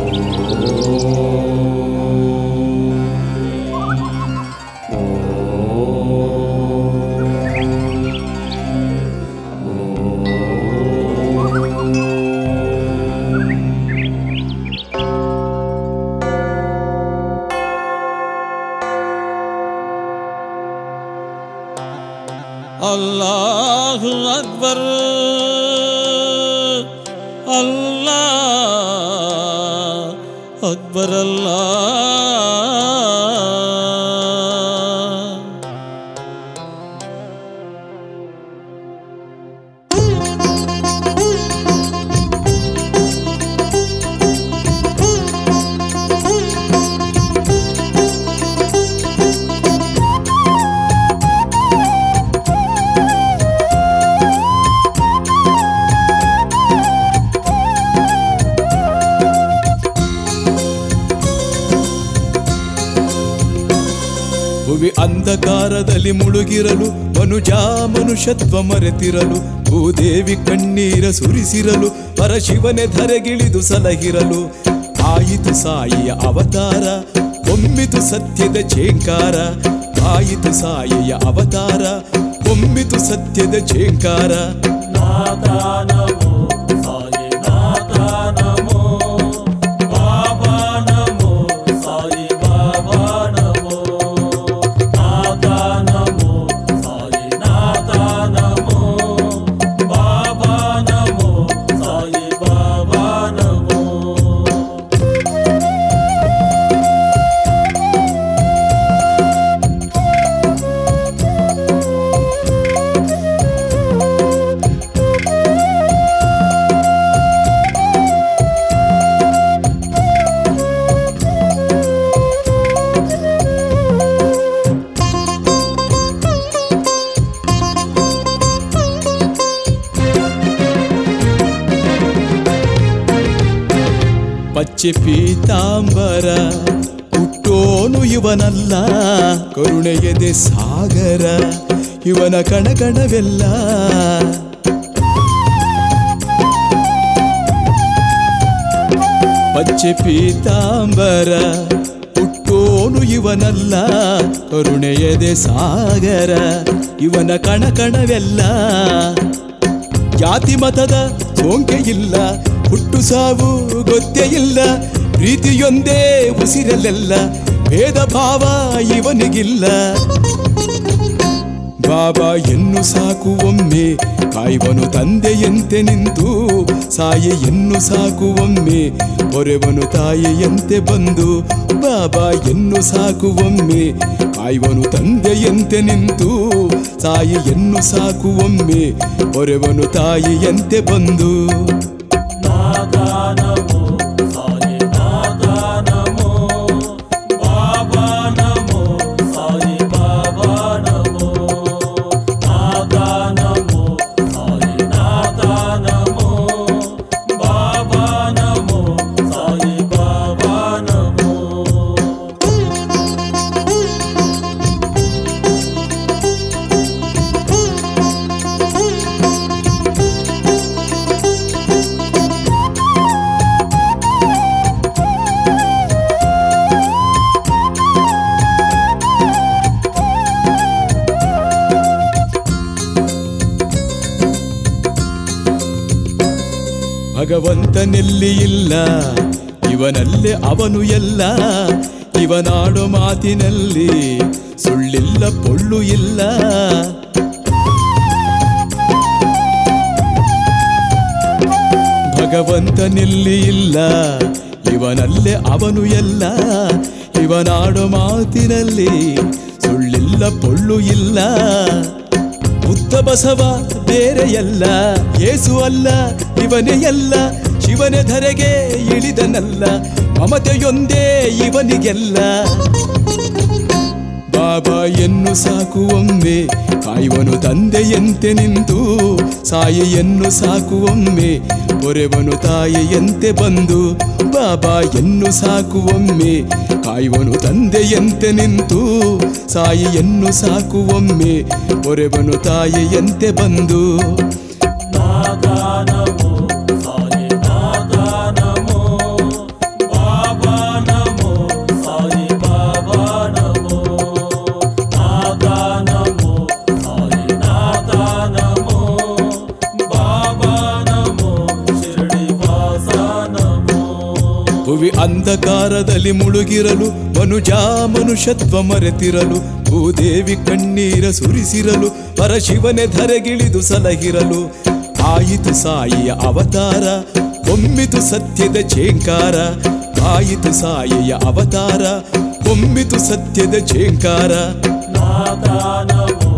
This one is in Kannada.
ಅಲ್ಲಾಹು ಅಕ್ಬರ್ ಅಲ್ಲಾ ಅಕ್ಬರ್ ಅಲ್ಲಾ ಭುವಿ ಅಂಧಕಾರದಲ್ಲಿ ಮುಳುಗಿರಲು ಮನುಜ ಮನುಷ್ಯತ್ವ ಮರೆತಿರಲು ಭೂದೇವಿ ಕಣ್ಣೀರ ಸುರಿಸಿರಲು ಪರಶಿವನೆ ಧರೆಗಿಳಿದು ಸಲಹಿರಲು ಆಯಿತು ಸಾಯಿಯ ಅವತಾರ ಒಮ್ಮಿತು ಸತ್ಯದ ಚೇಂಕಾರ ಆಯಿತು ಸಾಯಿಯ ಅವತಾರ ಒಮ್ಮಿತು ಸತ್ಯದ ಚೇಂಕಾರ ನಾಥ ನಮೋ ಸಾಯಿ ನಾಥ ನಮೋ ಬಾಬಾ ನಮೋ ಸಾಯಿ ಬಾಬಾ ನಮೋ ನಾಥ ನಮೋ ಸಾಯಿ ನಾಥ ನಮೋ ಬಾಬಾ ನಮೋ ಸಾಯಿ ಬಾಬಾ ನಮೋ ಪಚ್ಚೆ ಪೀತಾಂಬರ ಹುಟ್ಟೋನು ಇವನಲ್ಲ ಕರುಣೆಯದೆ ಸಾಗರ ಇವನ ಕಣಕಣವೆಲ್ಲ ಪಚ್ಚೆ ಪೀತಾಂಬರ ಹುಟ್ಟೋನು ಇವನಲ್ಲ ಕರುಣೆಯದೆ ಸಾಗರ ಇವನ ಕಣಕಣವೆಲ್ಲ ಜಾತಿ ಮತದ ಸೋಂಕೆ ಇಲ್ಲ ಹುಟ್ಟು ಸಾವು ಗೊತ್ತೇ ಇಲ್ಲ ಪ್ರೀತಿಯೊಂದೇ ಉಸಿರಲೆಲ್ಲ ಭೇದ ಭಾವ ಇವನಿಗಿಲ್ಲ ಬಾಬಾ ಎನ್ನು ಸಾಕು ಒಮ್ಮೆ ಕಾಯುವನು ತಂದೆಯಂತೆ ನಿಂತು ಸಾಯೆಯನ್ನು ಸಾಕು ಒಮ್ಮೆ ಹೊರೆವನು ತಾಯಿಯಂತೆ ಬಂದು ಬಾಬಾ ಎನ್ನು ಸಾಕು ಒಮ್ಮೆ ಕಾಯುವನು ತಂದೆಯಂತೆ ನಿಂತು ಸಾಯೆಯನ್ನು ಸಾಕು ಒಮ್ಮೆ ಹೊರೆವನು ತಾಯಿಯಂತೆ ಬಂದು ನಾಥ ನಮೋ ಸಾಯಿ ನಾಥ ನಮೋ ಬಾಬಾ ನಮೋ ಸಾಯಿ ಬಾಬಾ ನಮೋ ನಾಥ ನಮೋ ಸಾಯಿ ನಾಥ ನಮೋ ಬಾಬಾ ನಮೋ ಸಾಯಿ ಬಾಬಾ ನಮೋ ಭಗವಂತನೆಲ್ಲಿ ಇಲ್ಲ ಇವನಲ್ಲೇ ಅವನು ಎಲ್ಲ ಇವನಾಡೋ ಮಾತಿನಲ್ಲಿ ಸುಳ್ಳಿಲ್ಲ ಪೊಳ್ಳು ಇಲ್ಲ ಭಗವಂತನೆಲ್ಲಿ ಇಲ್ಲ ಇವನಲ್ಲೇ ಅವನು ಎಲ್ಲ ಇವನಾಡೋ ಮಾತಿನಲ್ಲಿ ಸುಳ್ಳಿಲ್ಲ ಪೊಳ್ಳು ಇಲ್ಲ ಬುದ್ಧ ಬಸವ ಬೇರೆಯಲ್ಲ ಏಸು ಅಲ್ಲ ಇವನೇ ಎಲ್ಲ ಶಿವನ ಧರೆಗೆ ಇಳಿದನಲ್ಲ ಮಮತೆಯೊಂದೇ ಇವನಿಗೆಲ್ಲ ಬಾಬಾ ಎನ್ನು ಸಾಕು ಒಮ್ಮೆ ಕಾಯುವನು ತಂದೆಯಂತೆ ನಿಂತು ಸಾಯಿಯನ್ನು ಸಾಕು ಒಮ್ಮೆ ಪೊರೆವನು ತಾಯಿಯಂತೆ ಬಂದು ಬಾಬಾ ಎನ್ನು ಸಾಕು ಒಮ್ಮೆ ಕಾಯುವನು ತಂದೆಯಂತೆ ನಿಂತು ಸಾಯಿಯನ್ನು ಸಾಕು ಒಮ್ಮೆ ಪೊರೆವನು ತಾಯಿಯಂತೆ ಬಂದು ನಾಥ ನಮೋ ಸಾಯಿ ನಾಥ ನಮೋ ಅಂಧಕಾರದಲ್ಲಿ ಮುಳುಗಿರಲು ಮನುಜ ಮನುಷ್ಯತ್ವ ಮರೆತಿರಲು ಭೂದೇವಿ ಕಣ್ಣೀರ ಸುರಿಸಿರಲು ಪರಶಿವನೇ ಧರೆಗಿಳಿದು ಸಲಹಿರಲು ಆಯಿತು ಸಾಯಿಯ ಅವತಾರ ಒಮ್ಮಿತು ಸತ್ಯದ ಚೇಂಕಾರ ಆಯಿತು ಸಾಯಿಯ ಅವತಾರ ಒಮ್ಮಿತು ಸತ್ಯದ ಚೇಂಕಾರ ನಾಥ ನಮೋ